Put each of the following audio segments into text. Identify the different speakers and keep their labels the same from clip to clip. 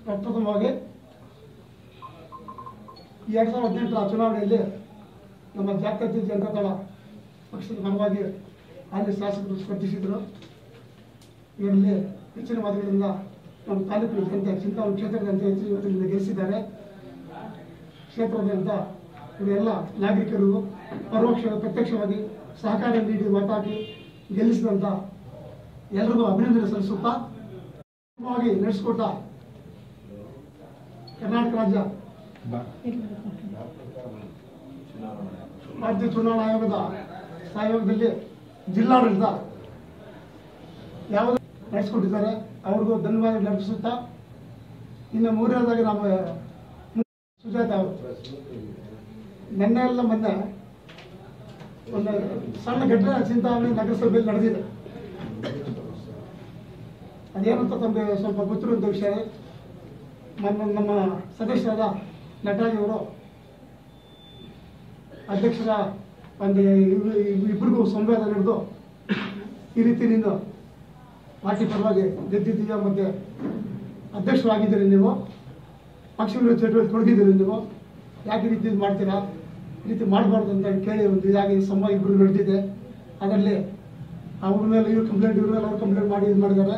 Speaker 1: ಪ್ರಪ್ರಥಮವಾಗಿ ಈ ಎರಡು ಸಾವಿರದ ಹದಿನೆಂಟರ ಚುನಾವಣೆಯಲ್ಲಿ ನಮ್ಮ ಜಾತ್ಯತೀತ ಜನತಾದಳ ಪಕ್ಷದ ಪರವಾಗಿ ಹಾಲಿ ಶಾಸಕರು ಸ್ಪರ್ಧಿಸಿದರು ಇವರಲ್ಲಿ ಹೆಚ್ಚಿನ ಮತಗಳಿಂದ ನಮ್ಮ ತಾಲೂಕಿನ ಜನತೆ ಚಿಂತಾಮಣಿ ಕ್ಷೇತ್ರದ ಜನತೆ ಹೆಚ್ಚಿನ ಮತಗಳಿಂದ ಗೆಲ್ಲಿಸಿದ್ದಾರೆ ಕ್ಷೇತ್ರಾದ್ಯಂತ ಇವರೆಲ್ಲ ನಾಗರಿಕರು ಪರೋಕ್ಷ ಪ್ರತ್ಯಕ್ಷವಾಗಿ ಸಹಕಾರ ನೀಡಿ ಮತ ಹಾಕಿ ಗೆಲ್ಲಿಸಿದಂಥ ಎಲ್ಲರಿಗೂ ಅಭಿನಂದನೆ ಸಲ್ಲಿಸುತ್ತಾ ಉತ್ತಮವಾಗಿ ನಡೆಸಿಕೊಟ್ಟ ಕರ್ನಾಟಕ ರಾಜ್ಯ ರಾಜ್ಯ ಚುನಾವಣಾ ಆಯೋಗದ ಆಯೋಗದಲ್ಲಿ ಜಿಲ್ಲಾಡಳಿತ ಯಾವುದು ನಡೆಸಿಕೊಟ್ಟಿದ್ದಾರೆ ಅವ್ರಿಗೂ ಧನ್ಯವಾದ ಅರ್ಪಿಸುತ್ತಾ ಇನ್ನು ಮೂರನೇದಾಗಿ ನಾವು ಸುಜಾತ ಅವರು ನಿನ್ನೆ ಎಲ್ಲ ಮೊನ್ನೆ ಒಂದು ಸಣ್ಣ ಘಟನೆ ಚಿಂತಾಮಣಿ ನಗರಸಭೆಯಲ್ಲಿ ನಡೆದಿದೆ ಅದೇನಂತ ತಮಗೆ ಸ್ವಲ್ಪ ಗೊತ್ತಿರುವಂಥ ವಿಷಯ ನಮ್ಮ ನಮ್ಮ ಸದಸ್ಯರಾದ ನಟರಾಜ್ ಅವರು ಅಧ್ಯಕ್ಷರ ಒಂದು ಇಬ್ರು- ಇಬ್ರಿಗೂ ಸಂವಾದ ನಡೆದು ಈ ರೀತಿ ನೀನು ಪಾರ್ಟಿ ಪರವಾಗಿ ಗೆದ್ದಿದ್ದೀಯ ಮತ್ತೆ ಅಧ್ಯಕ್ಷರಾಗಿದ್ದೀರಿ ನೀವು ಪಕ್ಷ ವಿರೋಧ ಚಟುವಟಿಕೆ ತೊಡಗಿದ್ದೀರಿ ನೀವು ಯಾಕೆ ಈ ರೀತಿ ಇದ್ ಮಾಡ್ತೀರಾ ಈ ರೀತಿ ಮಾಡಬಾರ್ದು ಅಂತ ಕೇಳಿ ಒಂದು ಇದಾಗಿ ಸಂವಾದ ಇಬ್ಬರು ನಡೆದಿದೆ ಅದರಲ್ಲಿ ಅವ್ರ ಮೇಲೆ ಇವ್ರು ಕಂಪ್ಲೇಂಟ್ ಇವ್ರ ಮೇಲೆ ಅವ್ರು ಕಂಪ್ಲೇಂಟ್ ಮಾಡಿ ಇದು ಮಾಡಿದ್ದಾರೆ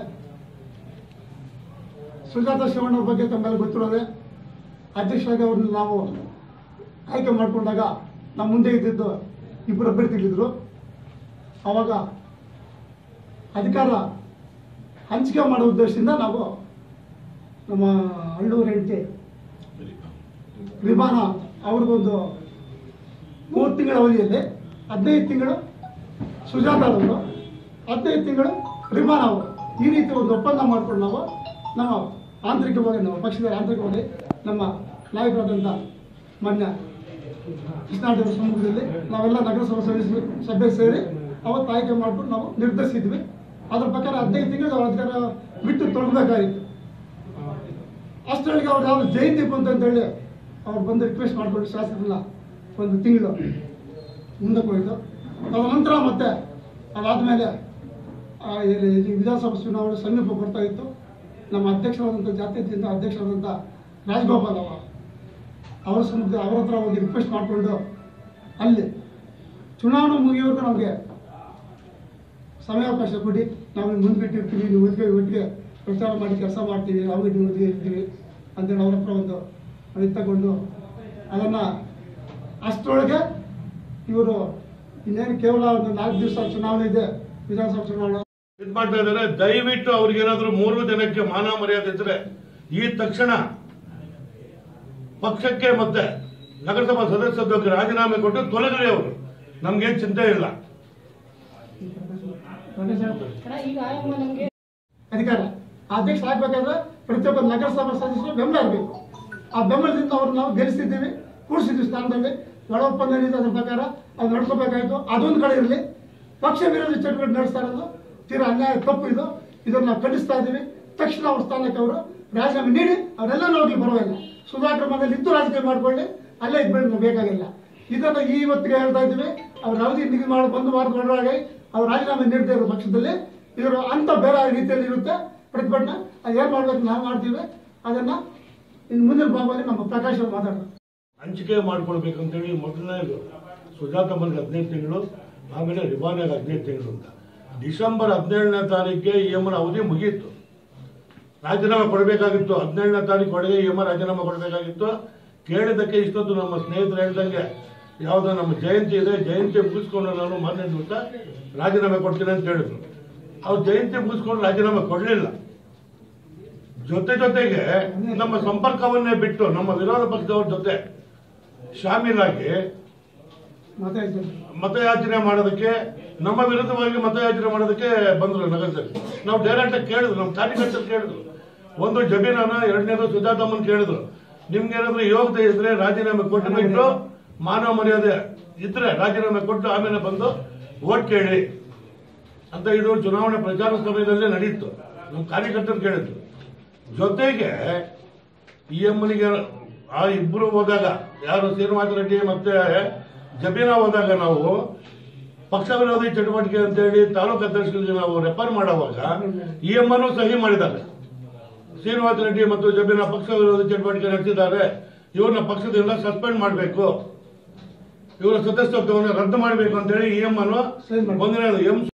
Speaker 1: ಸುಜಾತ ಶಿವಣ್ಣ ಅವ್ರ ಬಗ್ಗೆ ತಮ್ಮೆಲ್ಲ ಗೊತ್ತಿರೋದೆ ಅಧ್ಯಕ್ಷರಾಗಿ ಅವ್ರನ್ನ ನಾವು ಆಯ್ಕೆ ಮಾಡಿಕೊಂಡಾಗ ನಮ್ಮ ಮುಂದೆ ಇದ್ದಿದ್ದು ಇಬ್ಬರು ಅಭ್ಯರ್ಥಿಗಳಿದ್ರು ಆವಾಗ ಅಧಿಕಾರ ಹಂಚಿಕೆ ಮಾಡೋ ಉದ್ದೇಶದಿಂದ ನಾವು ನಮ್ಮ ಹಳ್ಳೂರು ಹೆಂಡತಿ ವಿಮಾನ ಅವ್ರಿಗೊಂದು ಮೂರು ತಿಂಗಳ ಅವಧಿಯಲ್ಲಿ ಹದಿನೈದು ತಿಂಗಳು ಸುಜಾತ ಅವರು ಹದಿನೈದು ತಿಂಗಳು ರಿಮಾನ್ ಅವರು ಈ ರೀತಿ ಒಂದು ಒಪ್ಪಂದ ಮಾಡ್ಕೊಂಡು ನಾವು ನಮ್ಮ ಆಂತರಿಕವಾಗಿ ನಮ್ಮ ಪಕ್ಷದ ಆಂತರಿಕವಾಗಿ ನಮ್ಮ ನಾಯಕರಾದಂಥ ಮಾನ್ಯ ಕೃಷ್ಣಾಟವರ ಸಮ್ಮುಖದಲ್ಲಿ ನಾವೆಲ್ಲ ನಗರಸಭಾ ಸದಸ್ಯರು ಸಭೆ ಸೇರಿ ಅವತ್ತು ಆಯ್ಕೆ ಮಾಡ್ಕೊಂಡು ನಾವು ನಿರ್ಧರಿಸಿದ್ವಿ ಅದ್ರ ಪ್ರಕಾರ ಹದಿನೈದು ತಿಂಗಳು ಅವ್ರ ಅಧಿಕಾರ ಬಿಟ್ಟು ತೊಡಗಬೇಕಾಗಿತ್ತು ಅಷ್ಟರೊಳಗೆ ಅವ್ರು ಯಾವ್ದು ಜಯಂತಿ ಬಂತು ಅಂತೇಳಿ ಅವ್ರು ಬಂದು ರಿಕ್ವೆಸ್ಟ್ ಮಾಡ್ಕೊಂಡು ಶಾಸಕರನ್ನ ಒಂದು ತಿಂಗಳು ಮುಂದಕ್ಕೆ ಹೋಯಿತು ತದನಂತರ ಮತ್ತೆ ಅದಾದಮೇಲೆ ವಿಧಾನಸಭಾ ಚುನಾವಣೆ ಸಮೀಪ ಬರ್ತಾ ಇತ್ತು ನಮ್ಮ ಅಧ್ಯಕ್ಷರಾದಂಥ ಜಾತ್ಯತೀತ ಅಧ್ಯಕ್ಷರಾದಂಥ ರಾಜಗೋಪಾಲ್ ಅವರು ಅವರ ಸಮ್ಮುಖ ಅವರ ಹತ್ರ ಹೋಗಿ ರಿಕ್ವೆಸ್ಟ್ ಮಾಡಿಕೊಂಡು ಅಲ್ಲಿ ಚುನಾವಣೆ ಮುಗಿಯೋವರೆಗೂ ನಮಗೆ ಸಮಯಾವಕಾಶ ಕೊಡಿ ನಾವು ಮುಂದ್ಬಿಟ್ಟಿರ್ತೀವಿ ನೀವು ಒಟ್ಟಿಗೆ ಒಟ್ಟಿಗೆ ಪ್ರಚಾರ ಮಾಡಿ ಕೆಲಸ ಮಾಡ್ತೀವಿ ನಾವು ನೀವು ಒಟ್ಟಿಗೆ ಇರ್ತೀವಿ ಅಂತೇಳಿ ಅವ್ರ ಹತ್ರ ಒಂದು ಇದು ತಗೊಂಡು ಅದನ್ನು ಅಷ್ಟರೊಳಗೆ ಇವರು ಇನ್ನೇನು ಕೇವಲ ಒಂದು ನಾಲ್ಕು ದಿವಸ ಚುನಾವಣೆ ಇದೆ ವಿಧಾನಸಭಾ ಚುನಾವಣೆ
Speaker 2: ಇದ್ ಮಾಡ್ತಾ ಇದಾರೆ ದಯವಿಟ್ಟು ಅವ್ರಿಗೇನಾದ್ರೂ ಮೂರು ದಿನಕ್ಕೆ ಮಾನ ಮರ್ಯಾದೆ ಇದ್ರೆ ಈ ತಕ್ಷಣ ಪಕ್ಷಕ್ಕೆ ಮತ್ತೆ ನಗರಸಭಾ ಸದಸ್ಯತ್ವಕ್ಕೆ ರಾಜೀನಾಮೆ ಕೊಟ್ಟು ತೊಲಗಲಿ ಅವರು ನಮ್ಗೇನ್ ಚಿಂತೆ ಇಲ್ಲ
Speaker 3: ಈಗ ಆಯಮ್ಮ ನಮ್ಗೆ
Speaker 1: ಅಧಿಕಾರ ಆ ಅಧ್ಯಕ್ಷ ಆಗ್ಬೇಕಾದ್ರೆ ಪ್ರತಿಯೊಬ್ಬ ನಗರಸಭಾ ಸದಸ್ಯರು ಬೆಂಬಲ ಇರಬೇಕು ಆ ಬೆಂಬಲದಿಂದ ಅವ್ರು ನಾವು ಗೆಲ್ಲಿಸಿದ್ದೀವಿ ಕೂಡಿಸಿದ್ವಿ ಸ್ಥಾನದಲ್ಲಿ ಒಳ ಒಪ್ಪಂದ ಏನಿದೆ ಅದ್ರ ಪ್ರಕಾರ ಅದು ನಡ್ಕೋಬೇಕಾಯ್ತು ಅದೊಂದು ಕಡೆ ಇರಲಿ ಪಕ್ಷ ವಿರೋಧಿ ಚಟುವಟಿಕೆ ನಡೆಸ್ತಾ ಇರೋದು ತೀರಾ ಅನ್ಯಾಯ ತಪ್ಪು ಇದು ಇದನ್ನು ನಾವು ಖಂಡಿಸ್ತಾ ಇದ್ದೀವಿ ತಕ್ಷಣ ಅವ್ರ ಸ್ಥಾನಕ್ಕೆ ಅವರು ರಾಜೀನಾಮೆ ನೀಡಿ ಅವರೆಲ್ಲ ಹೋಗ್ಲಿ ಪರವಾಗಿಲ್ಲ ಸುಧಾಕರ್ ಮನೇಲಿ ಇದ್ದು ರಾಜಕೀಯ ಮಾಡ್ಕೊಳ್ಳಿ ಅಲ್ಲೇ ಇದ್ಬೇಡಿ ನಮ್ಗೆ ಬೇಕಾಗಿಲ್ಲ ಇದನ್ನ ಈ ಇವತ್ತಿಗೆ ಹೇಳ್ತಾ ಇದ್ದೀವಿ ಅವ್ರ ಅವಧಿ ನಿಗದಿ ಮಾಡಿ ಬಂದು ವಾರದ ಒಳಗಾಗಿ ಅವ್ರು ರಾಜೀನಾಮೆ ನೀಡದೇ ಇರೋ ಪಕ್ಷದಲ್ಲಿ ಇವರು ಅಂತ ಬೇರೆ ರೀತಿಯಲ್ಲಿ ಇರುತ್ತೆ ಪ್ರತಿಭಟನೆ ಅದು ಏನು ಮಾಡ್ಬೇಕು ನಾವು ಮಾಡ್ತೀವಿ ಅದನ್ನ ಇನ್ನು ಮುಂದಿನ ಭಾಗದಲ್ಲಿ ನಮ್ಮ ಪ್ರಕಾಶ್ ಅವ್ರು ಮಾತಾಡ್ತಾರೆ
Speaker 2: ಹಂಚಿಕೆ ಮಾಡ್ಕೊಳ್ಬೇಕಂತೇಳಿ ಮೊದಲನೇದು ಸುಜಾತ ಮನೆಗೆ ಹದಿನೈದು ತಿಂಗಳು ಆಮೇಲೆ ರಿಬಾನ್ಯಾಗ ಹದಿನೈದು ತಿಂಗಳು ಅಂತ ಡಿಸೆಂಬರ್ ಹದಿನೇಳನೇ ತಾರೀಕಿಗೆ ಇ ಎಮ್ ಅವಧಿ ಮುಗೀತು ರಾಜೀನಾಮೆ ಕೊಡಬೇಕಾಗಿತ್ತು ಹದಿನೇಳನೇ ತಾರೀಕು ಒಳಗೆ ಇ ಎಮ್ ರಾಜೀನಾಮೆ ಕೊಡಬೇಕಾಗಿತ್ತು ಕೇಳಿದ್ದಕ್ಕೆ ಇಷ್ಟೊತ್ತು ನಮ್ಮ ಸ್ನೇಹಿತರು ಹೇಳ್ದಂಗೆ ಯಾವುದೋ ನಮ್ಮ ಜಯಂತಿ ಇದೆ ಜಯಂತಿ ಮುಗಿಸ್ಕೊಂಡು ನಾನು ಮೊನ್ನೆ ದಿವಸ ರಾಜೀನಾಮೆ ಕೊಡ್ತೀನಿ ಅಂತ ಹೇಳಿದ್ರು ಅವ್ರು ಜಯಂತಿ ಮುಗಿಸ್ಕೊಂಡು ರಾಜೀನಾಮೆ ಕೊಡಲಿಲ್ಲ ಜೊತೆ ಜೊತೆಗೆ ನಮ್ಮ ಸಂಪರ್ಕವನ್ನೇ ಬಿಟ್ಟು ನಮ್ಮ ವಿರೋಧ ಪಕ್ಷದವ್ರ ಜೊತೆ ಶಾಮೀಲಾಗಿ
Speaker 1: ಮಾತಾಡ್ತೀನಿ
Speaker 2: ಮತಯಾಚನೆ ಮಾಡೋದಕ್ಕೆ ನಮ್ಮ ವಿರುದ್ಧವಾಗಿ ಮತಯಾಚನೆ ಮಾಡೋದಕ್ಕೆ ಬಂದ್ರು ನಗರದಲ್ಲಿ ನಾವು ಡೈರೆಕ್ಟ್ ಆಗಿ ಕೇಳಿದ್ರು ನಮ್ಮ ಕಾರ್ಯಕರ್ತರು ಕೇಳಿದ್ರು ಒಂದು ಜಮೀನನ್ನ ಎರಡನೇದು ಸುಜಾತಮ್ಮನ್ ಕೇಳಿದ್ರು ನಿಮ್ಗೇನಾದ್ರೂ ಯೋಗ್ಯತೆ ಇದ್ರೆ ರಾಜೀನಾಮೆ ಕೊಟ್ಟು ಬಿಟ್ಟು ಮಾನವ ಮರ್ಯಾದೆ ಇದ್ರೆ ರಾಜೀನಾಮೆ ಕೊಟ್ಟು ಆಮೇಲೆ ಬಂದು ಓಟ್ ಕೇಳಿ ಅಂತ ಇದು ಚುನಾವಣೆ ಪ್ರಚಾರ ಸಮಯದಲ್ಲೇ ನಡೀತು ನಮ್ಮ ಕಾರ್ಯಕರ್ತರು ಕೇಳಿದ್ರು ಜೊತೆಗೆ ಈ ಎಮ್ಮನಿಗೆ ಆ ಇಬ್ಬರು ಹೋದಾಗ ಯಾರು ಶ್ರೀನಿವಾಸ ರೆಡ್ಡಿ ಮತ್ತೆ ಜಬೀನಾ ಹೋದಾಗ ನಾವು ಪಕ್ಷ ವಿರೋಧಿ ಚಟುವಟಿಕೆ ಅಂತೇಳಿ ತಾಲೂಕು ಅಧ್ಯಕ್ಷರಿಗೆ ನಾವು ರೆಫರ್ ಮಾಡುವಾಗ ಈ ಎಮ್ಮನು ಸಹಿ ಮಾಡಿದ್ದಾರೆ ಶ್ರೀನಿವಾಸ ರೆಡ್ಡಿ ಮತ್ತು ಜಬೀನ ಪಕ್ಷ ವಿರೋಧಿ ಚಟುವಟಿಕೆ ನಡೆಸಿದ್ದಾರೆ ಇವ್ರನ್ನ ಪಕ್ಷದಿಂದ ಸಸ್ಪೆಂಡ್ ಮಾಡಬೇಕು ಇವರ ಸದಸ್ಯತ್ವವನ್ನು ರದ್ದು ಮಾಡಬೇಕು ಅಂತೇಳಿ ಇ ಎಂ ಅನ್ನು
Speaker 1: ಸರಿ ಮಾಡಿ.
Speaker 2: ಒಂದನೇದು ಎಂ